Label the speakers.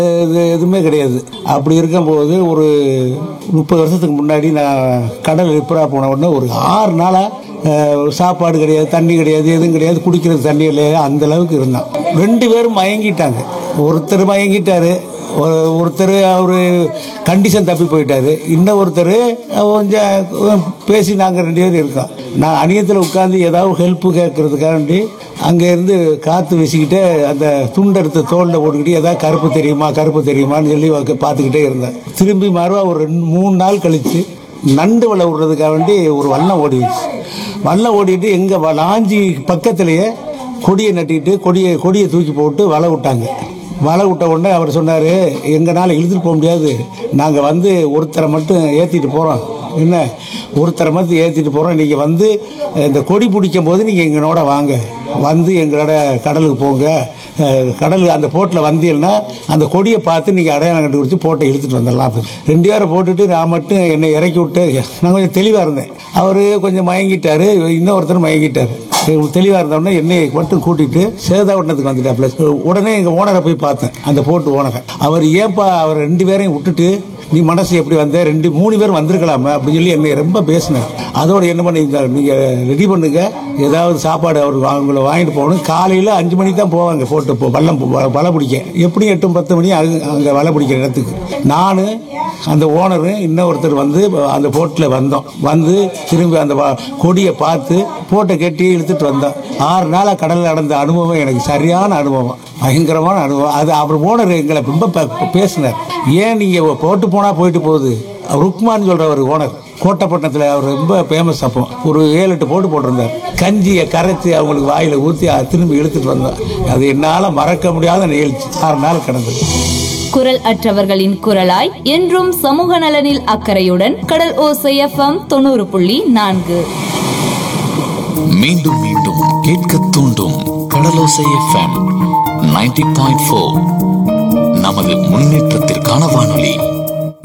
Speaker 1: இது எதுவுமே கிடையாது அப்படி இருக்கும்போது ஒரு முப்பது வருஷத்துக்கு முன்னாடி நான் கடல் ரிப்பரா போன உடனே ஒரு ஆறு நாளாக சாப்பாடு கிடையாது தண்ணி கிடையாது எதுவும் கிடையாது குடிக்கிறது தண்ணி இல்லையா அந்த அளவுக்கு இருந்தான் ரெண்டு பேரும் மயங்கிட்டாங்க ஒருத்தர் மயங்கிட்டாரு ஒரு- ஒருத்தர் அவர் கண்டிஷன் தப்பி போயிட்டாரு இன்னும் ஒருத்தர் கொஞ்சம் பேசி நாங்கள் ரெண்டு பேரும் இருக்கோம் நான் அணியத்தில் உட்காந்து ஏதாவது ஹெல்ப்பு கேட்கறதுக்காண்டி அங்கேருந்து காற்று வீசிக்கிட்டு அந்த துண்டெடுத்து தோலில் போட்டுக்கிட்டு ஏதாவது கருப்பு தெரியுமா கருப்பு தெரியுமான்னு சொல்லி உக்க- பார்த்துக்கிட்டே இருந்தேன் திரும்பி மறுவா ஒரு ரெண்டு மூணு நாள் கழித்து நண்டு வலை விடுறதுக்காக வேண்டி ஒரு வல்லம் ஓடிடுச்சு வல்லம் ஓடிட்டு எங்கள் லாஞ்சி பக்கத்துலேயே கொடியை நட்டிட்டு கொடியை கொடியை தூக்கி போட்டு வலை விட்டாங்க வலை விட்ட உடனே அவர் சொன்னார் எங்களால் இழுத்துட்டு போக முடியாது நாங்கள் வந்து ஒருத்தரை மட்டும் ஏற்றிட்டு போகிறோம் என்ன ஒருத்தரை மட்டும் ஏற்றிட்டு போகிறோம் நீங்கள் வந்து இந்த கொடி பிடிக்கும் போது நீங்கள் எங்களோட வாங்க வந்து எங்களோட கடலுக்கு போங்க அஹ், கடல் அந்த போட்டில் வந்தீங்கன்னா அந்த கொடியை பார்த்து நீங்கள் அடையாளம் கண்டுபிடிச்சி போட்டை இழுத்துட்டு வந்துடலாம் ரெண்டு பேரை போட்டுட்டு நான் மட்டும் என்னை இறக்கி விட்டு நான் கொஞ்சம் தெளிவாக இருந்தேன் அவர் கொஞ்சம் மயங்கிட்டாரு இன்னொருத்தர் மயங்கிட்டார் தெளிவாக இருந்தோடனே என்னை மட்டும் கூட்டிட்டு சேதாவட்டத்துக்கு வந்துட்டாப்ல உடனே எங்கள் ஓனரை போய் பார்த்தேன் அந்த போட்டு ஓனரை அவர் ஏன்பா அவர் ரெண்டு பேரையும் விட்டுட்டு நீ மனசு எப்படி வந்த ரெண்டு மூணு பேர் வந்திருக்கலாமே அப்படின்னு சொல்லி என்னை ரொம்ப பேசினார் அதோட என்ன பண்ணீங்க நீங்கள் ரெடி பண்ணுங்க ஏதாவது சாப்பாடு அவர் அவங்கள வாங்கிட்டு போகணும் காலையில் அஞ்சு மணிக்கு தான் போவாங்க போட்டு போ வல்லம் போ- வலை பிடிக்க எப்படியும் எட்டு பத்து மணி அங்கே வலை பிடிக்கிற இடத்துக்கு நான் அந்த ஓனரு இன்னொருத்தர் வந்து அந்த போட்டில் வந்தோம் வந்து திரும்பி அந்த வ- கொடியை பார்த்து போட்டை கட்டி இழுத்துட்டு வந்தோம் ஆறு நாளாக கடலில் நடந்த அனுபவம் எனக்கு சரியான அனுபவம் பயங்கரமான அனுபவம் அது அவர் ஓனர் எங்களை ரொம்ப ப- பேசினார் ஏன் நீங்கள் போட்டு போனால் போயிட்டு போகுது ருக்மான் சொல்கிறவர் ஓனர் கோட்டைப்பட்டினத்தில் அவர் ரொம்ப ஃபேமஸ் அப்போ ஒரு ஏழு எட்டு போட்டு போட்டிருந்தார் கஞ்சியை கரைச்சி அவங்களுக்கு வாயில் ஊற்றி திரும்பி இழுத்துட்டு வந்தோம் அது என்னால் மறக்க முடியாத நிகழ்ச்சி ஆறு நாள் கிடந்தது
Speaker 2: குரல் அற்றவர்களின் குரலாய் என்றும் சமூக நலனில் அக்கறையுடன் கடல் ஓசை எஃப்எம் தொண்ணூறு புள்ளி நான்கு
Speaker 3: மீண்டும் மீண்டும் கேட்க தூண்டும் Kadalosai FM ninety point four நமது முன்னேற்றத்திற்கான வானொலி